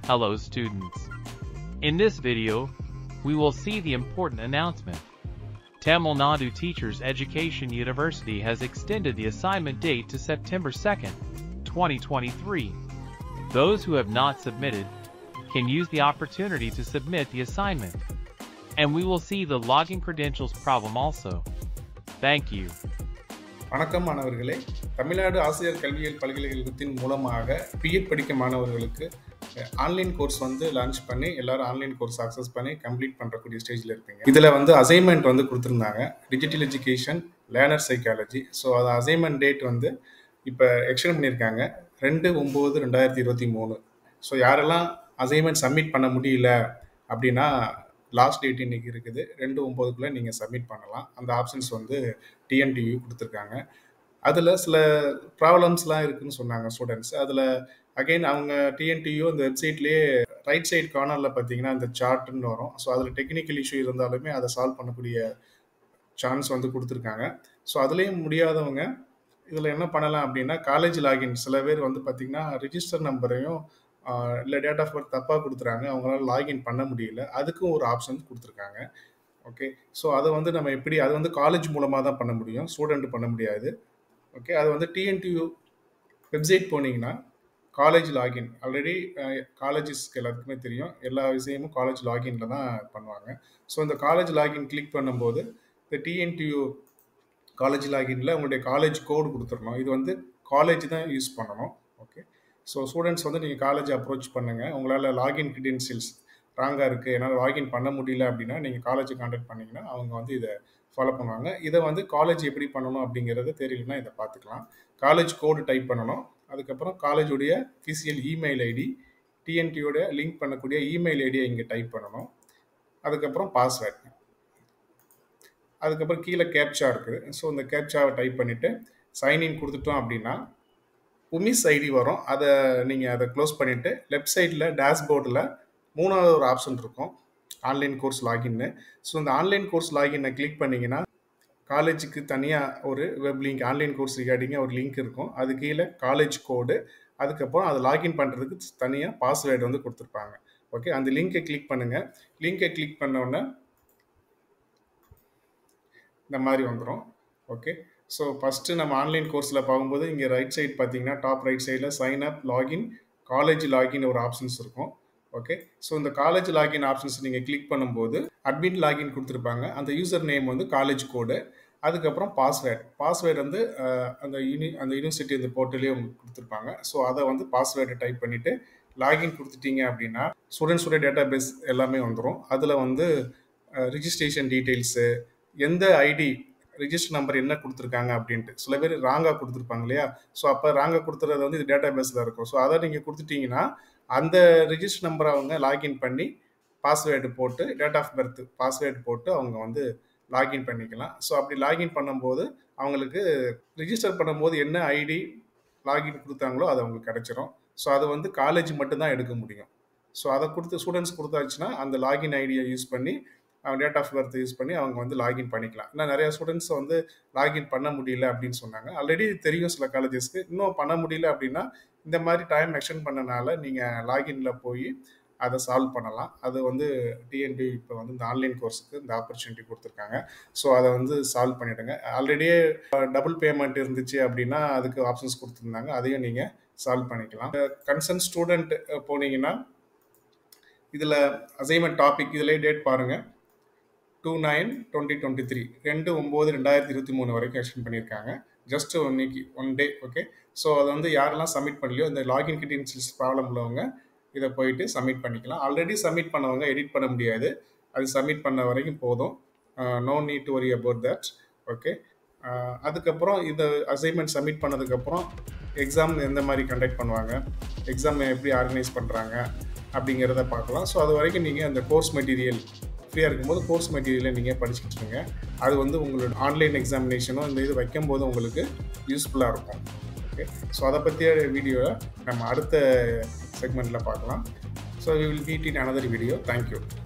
Hello students. In this video, we will see the important announcement. Tamil Nadu Teachers Education University has extended the assignment date to September 2nd, 2023. Those who have not submitted can use the opportunity to submit the assignment. And we will see the login credentials problem also. Thank you. வணக்கம் மாணவர்களே தமிழ்நாடு ஆசிரியர் கல்வியியல் பல்கலைக்கழகத்தின் மூலமாக BEd படிக்க மாணவர்களுக்கு online course வந்து launch பண்ணி எல்லாரும் ஆன்லைன் கோர்ஸ் அக்சஸ் பண்ணி கம்ப்ளீட் பண்ணுறக்கூடிய ஸ்டேஜில் இருப்பீங்க இதில் வந்து அசைன்மெண்ட் வந்து கொடுத்துருந்தாங்க digital education learner psychology so அது அசைன்மெண்ட் டேட் வந்து இப்போ எக்ஸ்டெண்ட் பண்ணியிருக்காங்க ரெண்டு ஒம்பது ரெண்டாயிரத்தி இருபத்தி மூணு ஸோ யாரெல்லாம் அசைன்மெண்ட் சப்மிட் பண்ண முடியல அப்படின்னா லாஸ்ட் டேட் இன்னைக்கு இருக்குது ரெண்டு ஒம்போதுக்குள்ளே நீங்கள் சப்மிட் பண்ணலாம் அந்த ஆப்ஷன்ஸ் வந்து டிஎன்டியூ கொடுத்துருக்காங்க அதில் சில ப்ராப்ளம்ஸ்லாம் இருக்குன்னு சொன்னாங்க ஸ்டூடெண்ட்ஸ் அதில் அகைன் அவங்க டிஎன்டியூ அந்த வெப்சைட்லேயே ரைட் சைட் கார்னரில் பார்த்தீங்கன்னா அந்த சார்ட்னு வரும் ஸோ அதில் டெக்னிக்கல் இஷ்யூ இருந்தாலுமே அதை சால்வ் பண்ணக்கூடிய சான்ஸ் வந்து கொடுத்துருக்காங்க ஸோ அதுலேயும் முடியாதவங்க இதில் என்ன பண்ணலாம் அப்படின்னா காலேஜ் லாகின் சில பேர் வந்து பார்த்திங்கன்னா ரிஜிஸ்டர் நம்பரையும் இல்லை டேட் ஆஃப் பர்த் தப்பாக கொடுத்துறாங்க அவங்களால லாகின் பண்ண முடியல அதுக்கும் ஒரு ஆப்ஷன் கொடுத்துருக்காங்க ஓகே ஸோ அதை வந்து நம்ம எப்படி அது வந்து காலேஜ் மூலமாக தான் பண்ண முடியும் ஸ்டூடெண்ட் பண்ண முடியாது ஓகே அது வந்து டிஎன்டியூ வெப்சைட் போனீங்கன்னா காலேஜ் லாகின் ஆல்ரெடி காலேஜஸ்க்கு எல்லாத்துக்குமே தெரியும் எல்லா விஷயமும் காலேஜ் லாகின்ல தான் பண்ணுவாங்க ஸோ இந்த காலேஜ் லாகின் கிளிக் பண்ணும்போது இந்த டிஎன்டியூ காலேஜ் லாகின்ல உங்களுடைய காலேஜ் கோடு கொடுத்துடணும் இது வந்து காலேஜ் தான் யூஸ் பண்ணணும் ஓகே ஸோ ஸ்டூடெண்ட்ஸ் வந்து நீங்கள் காலேஜ் அப்ரோச் பண்ணுங்கள் உங்களால் லாகின் கிரெடென்ஷியல்ஸ் ராங்காக இருக்குது என்னால் லாகின் பண்ண முடியல அப்படின்னா நீங்கள் காலேஜை காண்டாக்ட் பண்ணிங்கன்னா அவங்க வந்து இதை ஃபாலோ பண்ணுவாங்க இதை வந்து காலேஜ் எப்படி பண்ணணும் அப்படிங்கிறத தெரியலனா இதை பார்த்துக்கலாம் காலேஜ் கோடு டைப் பண்ணணும் அதுக்கப்புறம் காலேஜுடைய ஃபிசியல் இமெயில் ஐடி டிஎன்டியோட லிங்க் பண்ணக்கூடிய இமெயில் ஐடியை இங்கே டைப் பண்ணணும் அதுக்கப்புறம் பாஸ்வேர்ட் அதுக்கப்புறம் கீழே கேப்சா இருக்குது ஸோ இந்த கேப்சாவை டைப் பண்ணிவிட்டு சைன்இன் கொடுத்துட்டோம் அப்படின்னா உமிஸ் ஐடி வரும் அதை நீங்கள் அதை க்ளோஸ் பண்ணிவிட்டு லெஃப்ட் சைடில் டேஷ்போர்டில் மூணாவது ஒரு ஆப்ஷன் இருக்கும் ஆன்லைன் கோர்ஸ் லாகின்னு ஸோ இந்த ஆன்லைன் கோர்ஸ் லாகினை கிளிக் பண்ணிங்கன்னா காலேஜுக்கு தனியாக ஒரு வெப் லிங்க் ஆன்லைன் கோர்ஸ் ரிகார்டிங்காக ஒரு லிங்க் இருக்கும் அது கீழே காலேஜ் கோடு அதுக்கப்புறம் அதை லாகின் பண்ணுறதுக்கு தனியாக பாஸ்வேர்டு வந்து கொடுத்துருப்பாங்க ஓகே அந்த லிங்கை கிளிக் பண்ணுங்கள் லிங்கை கிளிக் பண்ணோன்னே இந்த மாதிரி வந்துடும் ஓகே ஸோ ஃபஸ்ட்டு நம்ம ஆன்லைன் கோர்ஸில் பார்க்கும்போது இங்கே ரைட் சைட் பார்த்தீங்கன்னா டாப் ரைட் சைடில் sign up login college login ஒரு ஆப்ஷன்ஸ் இருக்கும் ஓகே ஸோ இந்த காலேஜ் லாகின் ஆப்ஷன்ஸ் நீங்கள் கிளிக் பண்ணும்போது அட்மின் லாகின் கொடுத்துருப்பாங்க அந்த யூசர் நேம் வந்து காலேஜ் கோடு அதுக்கப்புறம் பாஸ்வேர்ட் பாஸ்வேர்டு வந்து அந்த யூனி அந்த யூனிவர்சிட்டி அந்த போர்ட்டலே உங்களுக்கு கொடுத்துருப்பாங்க ஸோ அதை வந்து பாஸ்வேர்டை டைப் பண்ணிவிட்டு லாகின் கொடுத்துட்டீங்க அப்படின்னா ஸ்டூடெண்ட்ஸோட டேட்டா பேஸ் எல்லாமே வந்துடும் அதில் வந்து ரிஜிஸ்ட்ரேஷன் டீட்டெயில்ஸு எந்த ஐடி ரிஜிஸ்டர் நம்பர் என்ன கொடுத்துருக்காங்க அப்படின்ட்டு சில பேர் ராங்காக கொடுத்துருப்பாங்க இல்லையா ஸோ அப்போ ராங்காக கொடுத்துறது வந்து இது டேட்டா பேஸில் இருக்கும் ஸோ அதை நீங்கள் கொடுத்துட்டீங்கன்னா அந்த ரிஜிஸ்டர் நம்பரை அவங்க லாகின் பண்ணி பாஸ்வேர்டு போட்டு டேட் ஆஃப் பர்த் பாஸ்வேர்டு போட்டு அவங்க வந்து லாகின் பண்ணிக்கலாம் ஸோ அப்படி லாகின் பண்ணும்போது அவங்களுக்கு ரிஜிஸ்டர் பண்ணும்போது என்ன ஐடி லாகின் கொடுத்தாங்களோ அது அவங்களுக்கு கிடச்சிரும் ஸோ அதை வந்து காலேஜ் மட்டும்தான் எடுக்க முடியும் ஸோ அதை கொடுத்து ஸ்டூடெண்ட்ஸ் கொடுத்தாச்சுன்னா அந்த லாகின் ஐடியை யூஸ் பண்ணி அவங்க டேட் ஆஃப் பர்த் யூஸ் பண்ணி அவங்க வந்து லாகின் பண்ணிக்கலாம் ஏன்னா நிறைய ஸ்டூடெண்ட்ஸ் வந்து லாகின் பண்ண முடியல அப்படின்னு சொன்னாங்க ஆல்ரெடி தெரியும் சில காலேஜஸ்க்கு இன்னும் பண்ண முடியல அப்படின்னா இந்த மாதிரி டைம் எக்ஸ்டெண்ட் பண்ணனால நீங்கள் லாகின்ல போய் அதை சால்வ் பண்ணலாம் அது வந்து டிஎன்டி இப்போ வந்து இந்த ஆன்லைன் கோர்ஸுக்கு இந்த ஆப்பர்ச்சுனிட்டி கொடுத்துருக்காங்க ஸோ அதை வந்து சால்வ் பண்ணிவிடுங்க ஆல்ரெடியே டபுள் பேமெண்ட் இருந்துச்சு அப்படின்னா அதுக்கு ஆப்ஷன்ஸ் கொடுத்துருந்தாங்க அதையும் நீங்கள் சால்வ் பண்ணிக்கலாம் கன்சர்ன் ஸ்டூடெண்ட் போனீங்கன்னா இதில் அசைன்மெண்ட் டாபிக் இதிலே டேட் பாருங்கள் two nine twenty twenty three ரெண்டு ஒம்பது ரெண்டாயிரத்தி இருபத்தி மூணு வரைக்கும் எக்ஸ்டெண்ட் பண்ணியிருக்காங்க ஜஸ்ட் ஒன்னைக்கு ஒன் டே ஓகே ஸோ அதை வந்து யாரெல்லாம் சப்மிட் பண்ணலையோ இந்த லாகின் கிட்டன்சில்ஸ் ப்ராப்ளம் உள்ளவங்க இதை போயிட்டு சப்மிட் பண்ணிக்கலாம் ஆல்ரெடி சப்மிட் பண்ணவங்க எடிட் பண்ண முடியாது அது சப்மிட் பண்ண வரைக்கும் போதும் no need to worry about that okay அதுக்கப்புறம் இந்த அசைன்மெண்ட் சப்மிட் பண்ணதுக்கப்புறம் எக்ஸாம் எந்த மாதிரி கண்டக்ட் பண்ணுவாங்க எக்ஸாம் எப்படி ஆர்கனைஸ் பண்ணுறாங்க அப்படிங்கிறத பார்க்கலாம் ஸோ அது வரைக்கும் நீங்கள் அந்த கோர்ஸ் மெட்டீரியல் ஃப்ரீயாக இருக்கும்போது கோர்ஸ் மெட்டீரியலை நீங்கள் படிச்சுக்கிட்டு இருங்க அது வந்து உங்களோட ஆன்லைன் எக்ஸாமினேஷனும் இந்த இது வைக்கும்போது உங்களுக்கு யூஸ்ஃபுல்லாக இருக்கும் ஓகே ஸோ அதை பற்றிய வீடியோவை நம்ம அடுத்த செக்மெண்ட்டில் பார்க்கலாம் so we will meet in another video thank you